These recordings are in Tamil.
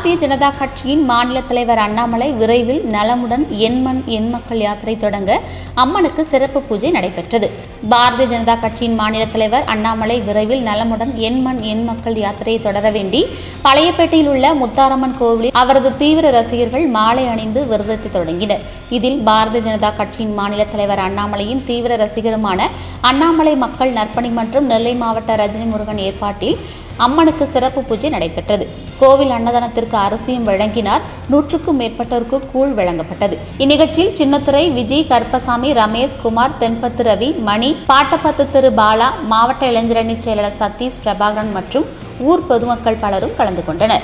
பாரதிய ஜனதா கட்சியின் மாநில தலைவர் அண்ணாமலை விரைவில் நலமுடன் எண்மண் எண் மக்கள் யாத்திரை தொடங்க அம்மனுக்கு சிறப்பு பூஜை நடைபெற்றது பாரதிய ஜனதா கட்சியின் மாநில தலைவர் அண்ணாமலை விரைவில் நலமுடன் எண்மண் எண் மக்கள் யாத்திரையை தொடர வேண்டி பழையப்பேட்டையில் உள்ள முத்தாரம்மன் கோவிலில் அவரது தீவிர ரசிகர்கள் மாலை அணிந்து விரதத்தை தொடங்கினர் இதில் பாரதிய ஜனதா கட்சியின் மாநில தலைவர் அண்ணாமலையின் தீவிர ரசிகருமான அண்ணாமலை மக்கள் நற்பணி மற்றும் நெல்லை மாவட்ட ரஜினி முருகன் ஏற்பாட்டில் அம்மனுக்கு சிறப்பு பூஜை நடைபெற்றது கோவில் அன்னதானத்திற்கு அரிசியும் வழங்கினார் நூற்றுக்கும் மேற்பட்டோருக்கு கூழ் வழங்கப்பட்டது இந்நிகழ்ச்சியில் சின்னத்துறை விஜய் கருப்பசாமி ரமேஷ் குமார் தென்பத்து ரவி மணி பாட்டப்பத்து திரு பாலா மாவட்ட இளைஞரணி செயலாளர் சதீஷ் பிரபாகரன் மற்றும் ஊர் பொதுமக்கள் பலரும் கலந்து கொண்டனர்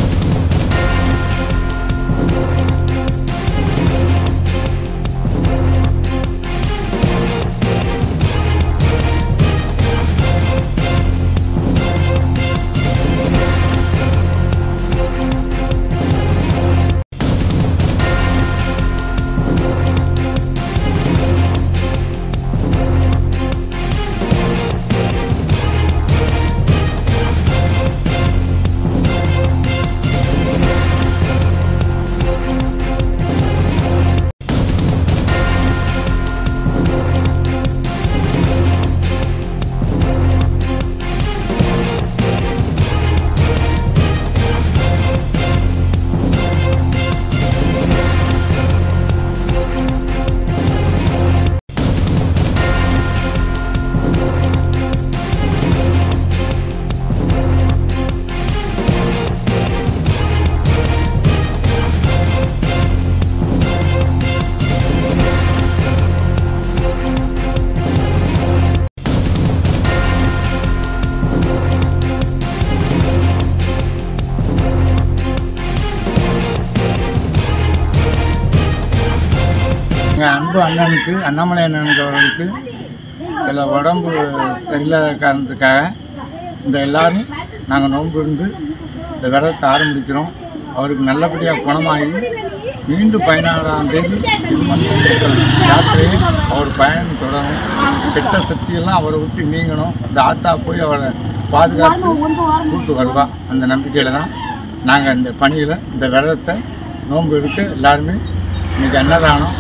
எங்கள் அன்பு அண்ணனுக்கு அண்ணாமலை அண்ணனுக்கு அவர்களுக்கு சில உடம்பு சரியில்லாத காரணத்துக்காக இந்த எல்லாரும் நாங்கள் நோன்பு இருந்து இந்த விரதத்தை ஆரம்பிக்கிறோம் அவருக்கு நல்லபடியாக குணமாகி மீண்டும் பதினாறாம் தேதி திருமண யாத்திரையை அவர் பயணம் தொடரும் கெட்ட சக்தியெல்லாம் அவரை விட்டு நீங்கணும் இந்த ஆத்தா போய் அவரை பாதுகாத்து கூட்டு வருவா அந்த நம்பிக்கையில் தான் நாங்கள் இந்த பணியில் இந்த விரதத்தை நோன்பு எடுக்க எல்லாருமே இன்னைக்கு அன்னதானம்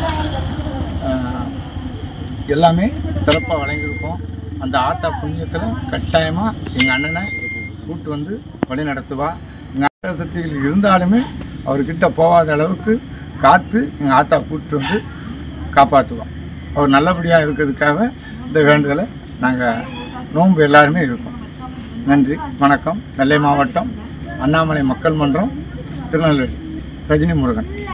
ஆஹ், எல்லாமே சிறப்பாக வழங்கியிருக்கோம் அந்த ஆத்தா புண்ணியத்தில் கட்டாயமாக எங்கள் அண்ணனை கூட்டு வந்து வழி நடத்துவா எங்கள் அண்ணன் சக்திகள் இருந்தாலுமே அவர்கிட்ட போகாத அளவுக்கு காத்து எங்கள் ஆத்தா கூட்டு வந்து காப்பாற்றுவோம் அவர் நல்லபடியாக இருக்கிறதுக்காக இந்த வேண்டுதலை நாங்கள் நோன்பு எல்லாருமே இருக்கோம் நன்றி வணக்கம் நெல்லை மாவட்டம் அண்ணாமலை மக்கள் மன்றம் திருநெல்வேலி ரஜினி முருகன்